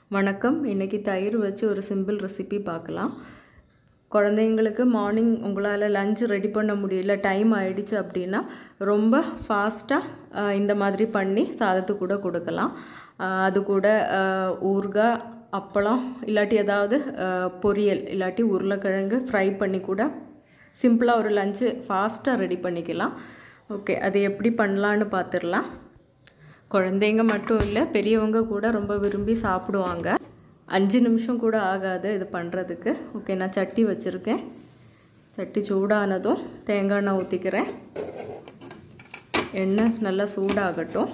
வணக்கம் இன்றைக்கி தயிர் வச்சு ஒரு சிம்பிள் ரெசிபி பார்க்கலாம் குழந்தைங்களுக்கு மார்னிங் உங்களால் லஞ்ச் ரெடி பண்ண முடியல டைம் ஆயிடுச்சு அப்படின்னா ரொம்ப ஃபாஸ்ட்டாக இந்த மாதிரி பண்ணி சாதத்து கூட கொடுக்கலாம் ஆஹ் அது கூட ஆஹ் ஊறுகாய் அப்பளம் இல்லாட்டி ஏதாவது ஆஹ் பொரியல் இல்லாட்டி உருளைக்கிழங்கு ஃப்ரை பண்ணி கூட சிம்பிளாக ஒரு லஞ்சு ஃபாஸ்ட்டாக ரெடி பண்ணிக்கலாம் ஓகே அது எப்படி பண்ணலான்னு பார்த்துடலாம் குழந்தைங்க மட்டும் இல்லை பெரியவங்க கூட ரொம்ப விரும்பி சாப்பிடுவாங்க அஞ்சு நிமிஷம் கூட ஆகாது இது பண்ணுறதுக்கு ஓகே நான் சட்டி வச்சுருக்கேன் சட்டி சூடானதும் தேங்காய் எண்ணெய் ஊற்றிக்கிறேன் எண்ணெய் நல்லா சூடாகட்டும்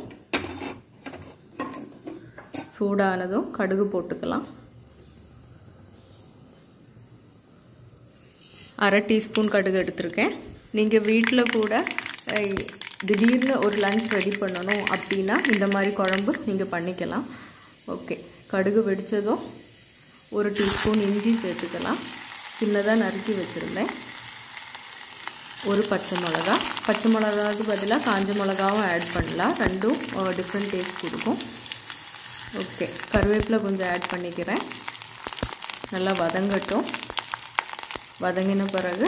சூடானதும் கடுகு போட்டுக்கலாம் அரை டீஸ்பூன் கடுகு எடுத்திருக்கேன் நீங்கள் வீட்டில் கூட திடீர்னு ஒரு லஞ்ச் ரெடி பண்ணணும் அப்படின்னா இந்த மாதிரி குழம்பு நீங்கள் பண்ணிக்கலாம் ஓகே கடுகு வெடித்ததும் ஒரு டீஸ்பூன் இஞ்சி சேர்த்துக்கலாம் சின்னதாக நறுக்கி வச்சுருந்தேன் ஒரு பச்சை மிளகா பச்சை மிளகாவுக்கு பதிலாக காஞ்ச மிளகாவும் ஆட் பண்ணலாம் ரெண்டும் டிஃப்ரெண்ட் டேஸ்ட் கொடுக்கும் ஓகே கருவேப்பிலை கொஞ்சம் ஆட் பண்ணிக்கிறேன் நல்லா வதங்கட்டும் வதங்கின பிறகு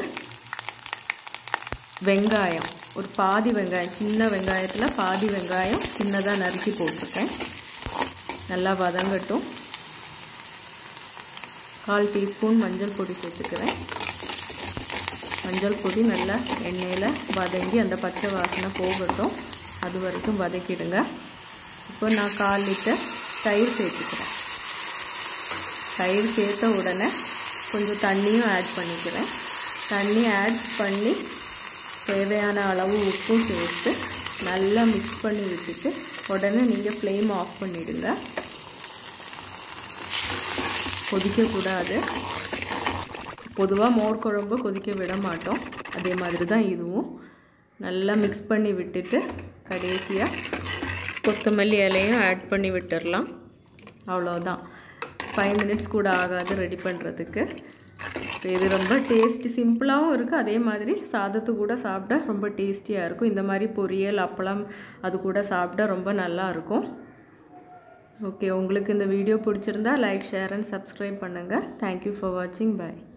வெங்காயம் ஒரு பாதி வெங்காயம் சின்ன வெங்காயத்தில் பாதி வெங்காயம் சின்னதாக நறுக்கி போட்டிருக்கேன் நல்லா வதங்கட்டும் கால் டீஸ்பூன் மஞ்சள் பொடி சேர்த்துக்கிறேன் மஞ்சள் பொடி நல்லா எண்ணெயில் வதங்கி அந்த பச்சை வாசனை போகட்டும் அது வரைக்கும் வதக்கிடுங்க இப்போ நான் கால் லிட்டர் தயிர் சேர்த்துக்கிறேன் தயிர் சேர்த்த உடனே கொஞ்சம் தண்ணியும் ஆட் பண்ணிக்கிறேன் தண்ணி ஆட் பண்ணி தேவையான அளவு உப்பும் சேர்த்து நல்லா மிக்ஸ் பண்ணி விட்டுட்டு உடனே நீங்கள் ஃப்ளேம் ஆஃப் பண்ணிவிடுங்க கொதிக்கக்கூடாது பொதுவாக மோர் குழம்பு கொதிக்க விட மாட்டோம் அதே மாதிரி தான் இதுவும் நல்லா மிக்ஸ் பண்ணி விட்டுட்டு கடைசியாக கொத்தமல்லி இலையும் ஆட் பண்ணி விட்டுடலாம் அவ்வளோதான் ஃபைவ் மினிட்ஸ் கூட ஆகாது ரெடி பண்ணுறதுக்கு இது ரொம்ப டேஸ்டி சிம்பிளாகவும் இருக்குது அதே மாதிரி சாதத்து கூட சாப்பிட்டா ரொம்ப டேஸ்டியாக இருக்கும் இந்த மாதிரி பொரியல் அப்பளம் அது கூட சாப்பிட்டா ரொம்ப நல்லா இருக்கும் ஓகே உங்களுக்கு இந்த வீடியோ பிடிச்சிருந்தா லைக் ஷேர் அண்ட் சப்ஸ்கிரைப் பண்ணுங்கள் தேங்க்யூ ஃபார் வாட்சிங் பாய்